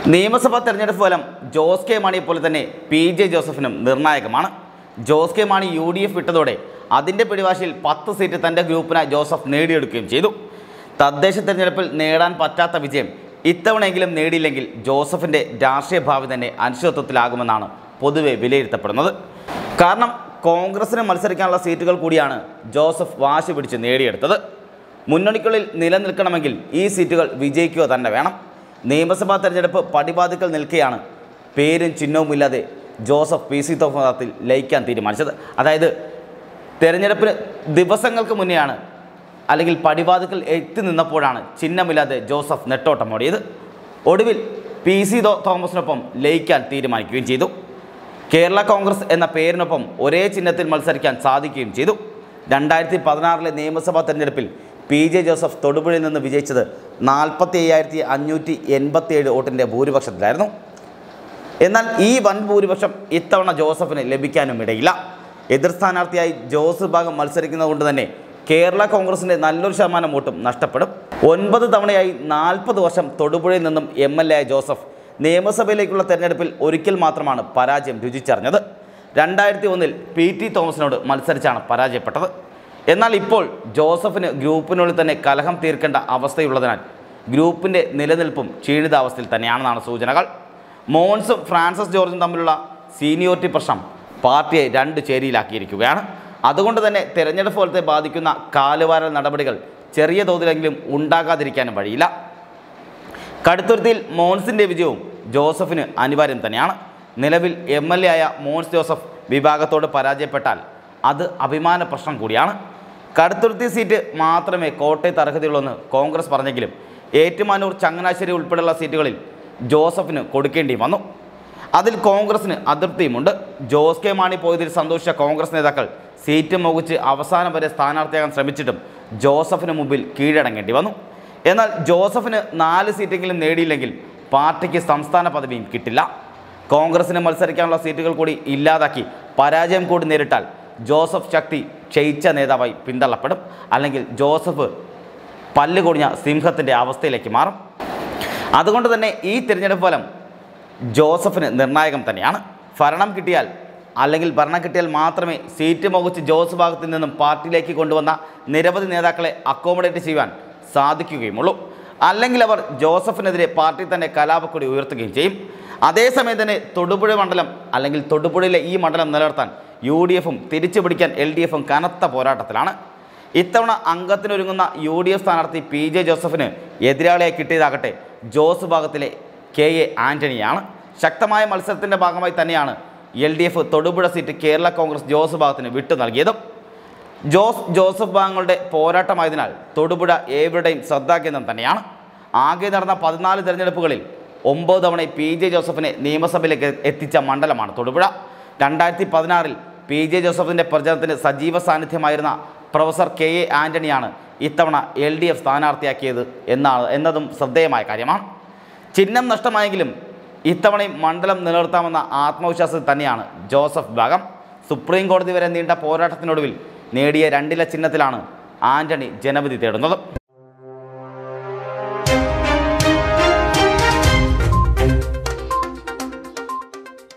നിയമസഭാ തെരഞ്ഞെടുപ്പ് ഫലം ജോസ് കെ മാണിയെ പോലെ തന്നെ പി ജെ ജോസഫിനും നിർണായകമാണ് Jose K Mani U D F വിട്ടതോടെ അതിൻ്റെ പിടിവാശിയിൽ പത്ത് സീറ്റ് തൻ്റെ ഗ്രൂപ്പിനായി ജോസഫ് നേടിയെടുക്കുകയും ചെയ്തു തദ്ദേശ തെരഞ്ഞെടുപ്പിൽ നേടാൻ പറ്റാത്ത വിജയം ഇത്തവണയെങ്കിലും നേടിയില്ലെങ്കിൽ ജോസഫിൻ്റെ രാഷ്ട്രീയ ഭാവി തന്നെ അനിശ്ചിതത്വത്തിലാകുമെന്നാണ് പൊതുവെ വിലയിരുത്തപ്പെടുന്നത് കാരണം കോൺഗ്രസിന് മത്സരിക്കാനുള്ള സീറ്റുകൾ കൂടിയാണ് ജോസഫ് വാശി പിടിച്ച് നേടിയെടുത്തത് മുന്നണിക്കുള്ളിൽ നിലനിൽക്കണമെങ്കിൽ ഈ സീറ്റുകൾ വിജയിക്കുക തന്നെ വേണം നിയമസഭാ തെരഞ്ഞെടുപ്പ് പടിവാതിക്കൽ നിൽക്കെയാണ് പേരും ചിഹ്നവുമില്ലാതെ ജോസഫ് പി സി തോഫത്തിൽ ലയിക്കാൻ തീരുമാനിച്ചത് അതായത് തെരഞ്ഞെടുപ്പിന് ദിവസങ്ങൾക്ക് മുന്നെയാണ് അല്ലെങ്കിൽ പടിവാതിക്കൽ എത്തി നിന്നപ്പോഴാണ് ചിഹ്നമില്ലാതെ ജോസഫ് നെട്ടോട്ടമോടിയത് ഒടുവിൽ പി സി തോമസിനൊപ്പം ലയിക്കാൻ തീരുമാനിക്കുകയും ചെയ്തു കേരള കോൺഗ്രസ് എന്ന പേരിനൊപ്പം ഒരേ ചിഹ്നത്തിൽ മത്സരിക്കാൻ സാധിക്കുകയും ചെയ്തു രണ്ടായിരത്തി പതിനാറിലെ നിയമസഭാ തെരഞ്ഞെടുപ്പിൽ പി ജെ ജോസഫ് തൊടുപുഴയിൽ നിന്ന് വിജയിച്ചത് നാൽപ്പത്തി അയ്യായിരത്തി അഞ്ഞൂറ്റി എൺപത്തിയേഴ് വോട്ടിൻ്റെ ഭൂരിപക്ഷത്തിലായിരുന്നു എന്നാൽ ഈ വൻ ഭൂരിപക്ഷം ഇത്തവണ ജോസഫിന് ലഭിക്കാനും ഇടയില്ല എതിർ സ്ഥാനാർത്ഥിയായി ജോസ് ഭാഗം മത്സരിക്കുന്നത് കൊണ്ട് തന്നെ കേരള കോൺഗ്രസിൻ്റെ നല്ലൊരു ശതമാനം വോട്ടും നഷ്ടപ്പെടും ഒൻപത് തവണയായി നാൽപ്പത് വർഷം തൊടുപുഴയിൽ നിന്നും എം എൽ എ ആയ ജോസഫ് നിയമസഭയിലേക്കുള്ള തെരഞ്ഞെടുപ്പിൽ ഒരിക്കൽ മാത്രമാണ് പരാജയം രുചിച്ചറിഞ്ഞത് രണ്ടായിരത്തി ഒന്നിൽ പി ടി തോമസിനോട് മത്സരിച്ചാണ് പരാജയപ്പെട്ടത് എന്നാൽ ഇപ്പോൾ ജോസഫിന് ഗ്രൂപ്പിനുള്ളിൽ തന്നെ കലഹം തീർക്കേണ്ട അവസ്ഥയുള്ളതിനാൽ ഗ്രൂപ്പിൻ്റെ നിലനിൽപ്പും ക്ഷീണിതാവസ്ഥയിൽ തന്നെയാണെന്നാണ് സൂചനകൾ മോൻസും ഫ്രാൻസിസ് ജോർജും തമ്മിലുള്ള സീനിയോറിറ്റി പ്രശ്നം പാർട്ടിയെ രണ്ട് ചേരിയിലാക്കിയിരിക്കുകയാണ് അതുകൊണ്ട് തന്നെ തെരഞ്ഞെടുപ്പ് ഫലത്തെ ബാധിക്കുന്ന കാലുവാരൽ നടപടികൾ ചെറിയ തോതിലെങ്കിലും ഉണ്ടാകാതിരിക്കാനും വഴിയില്ല കടുത്തുരുത്തിയിൽ മോൻസിൻ്റെ വിജയവും ജോസഫിന് അനിവാര്യം തന്നെയാണ് നിലവിൽ എം എൽ എ ആയ മോൻസ് ജോസഫ് വിഭാഗത്തോട് പരാജയപ്പെട്ടാൽ അത് അഭിമാന പ്രശ്നം കൂടിയാണ് കടുത്തുരുത്തി സീറ്റ് മാത്രമേ കോട്ടയത്ത് അർഹതയുള്ളൂവെന്ന് കോൺഗ്രസ് പറഞ്ഞെങ്കിലും ഏറ്റുമാനൂർ ചങ്ങനാശ്ശേരി ഉൾപ്പെടെയുള്ള സീറ്റുകളിൽ ജോസഫിന് കൊടുക്കേണ്ടി വന്നു അതിൽ കോൺഗ്രസിന് അതൃപ്തിയുമുണ്ട് ജോസ് കെ മാണി പോയതിൽ സന്തോഷിച്ച കോൺഗ്രസ് നേതാക്കൾ സീറ്റ് മുകിച്ച് അവസാനം വരെ സ്ഥാനാർത്ഥിയാകാൻ ശ്രമിച്ചിട്ടും ജോസഫിന് മുമ്പിൽ കീഴടങ്ങേണ്ടി വന്നു എന്നാൽ ജോസഫിന് നാല് സീറ്റെങ്കിലും നേടിയില്ലെങ്കിൽ പാർട്ടിക്ക് സംസ്ഥാന പദവിയും കിട്ടില്ല കോൺഗ്രസിന് മത്സരിക്കാനുള്ള സീറ്റുകൾ കൂടി ഇല്ലാതാക്കി പരാജയം കൂടി നേരിട്ടാൽ ജോസഫ് ശക്തി ക്ഷയിച്ച നേതാവായി പിന്തള്ളപ്പെടും അല്ലെങ്കിൽ ജോസഫ് പല്ല് കൊടിഞ്ഞ സിംഹത്തിൻ്റെ അവസ്ഥയിലേക്ക് മാറും അതുകൊണ്ട് തന്നെ ഈ തിരഞ്ഞെടുപ്പ് ഫലം ജോസഫിന് നിർണായകം തന്നെയാണ് ഭരണം കിട്ടിയാൽ അല്ലെങ്കിൽ ഭരണം കിട്ടിയാൽ മാത്രമേ സീറ്റ് മുകിച്ച് ജോസ് ഭാഗത്തിൽ നിന്നും പാർട്ടിയിലേക്ക് കൊണ്ടുവന്ന നിരവധി നേതാക്കളെ അക്കോമഡേറ്റ് ചെയ്യുവാൻ സാധിക്കുകയുമുള്ളൂ അല്ലെങ്കിൽ അവർ ജോസഫിനെതിരെ പാർട്ടി തന്നെ കലാപക്കൊടി ഉയർത്തുകയും ചെയ്യും അതേസമയം തന്നെ തൊടുപുഴ മണ്ഡലം അല്ലെങ്കിൽ തൊടുപുഴയിലെ ഈ മണ്ഡലം നിലനിർത്താൻ യു ഡി എഫും തിരിച്ചു പിടിക്കാൻ എൽ ഡി എഫും കനത്ത പോരാട്ടത്തിലാണ് ഇത്തവണ അംഗത്തിനൊരുങ്ങുന്ന യു ഡി എഫ് സ്ഥാനാർത്ഥി പി ജെ ജോസഫിന് എതിരാളിയായി കിട്ടിയതാകട്ടെ ജോസ് ഭാഗത്തിലെ കെ എ ആന്റണിയാണ് ശക്തമായ മത്സരത്തിൻ്റെ ഭാഗമായി തന്നെയാണ് L D F Thodupuzha seat Kerala Congress Jose ഭാഗത്തിന് വിട്ടു നൽകിയതും ജോസ് ജോസഫ് ഭാഗങ്ങളുടെ പോരാട്ടമായതിനാൽ തൊടുപുഴ ഏവരുടെയും ശ്രദ്ധാകേന്ദ്രം തന്നെയാണ് ആകെ നടന്ന പതിനാല് തെരഞ്ഞെടുപ്പുകളിൽ ഒമ്പത് തവണ പി ജെ ജോസഫിനെ നിയമസഭയിലേക്ക് എത്തിച്ച മണ്ഡലമാണ് തൊടുപുഴ രണ്ടായിരത്തി പതിനാറിൽ പി ജെ ജോസഫിൻ്റെ പ്രചരണത്തിന് സജീവ സാന്നിധ്യമായിരുന്ന പ്രൊഫസർ കെ എ ആന്റണിയാണ് ഇത്തവണ എൽ ഡി എഫ് സ്ഥാനാർത്ഥിയാക്കിയത് എന്നാണ് എന്നതും ശ്രദ്ധേയമായ കാര്യമാണ് ചിഹ്നം നഷ്ടമായെങ്കിലും ഇത്തവണയും മണ്ഡലം നിലനിർത്താമെന്ന ആത്മവിശ്വാസത്തിൽ തന്നെയാണ് ജോസഫ് ഭാഗം സുപ്രീം കോടതി വരെ നീണ്ട പോരാട്ടത്തിനൊടുവിൽ നേടിയ രണ്ടില ചിഹ്നത്തിലാണ് ആന്റണി ജനവിധി തേടുന്നത്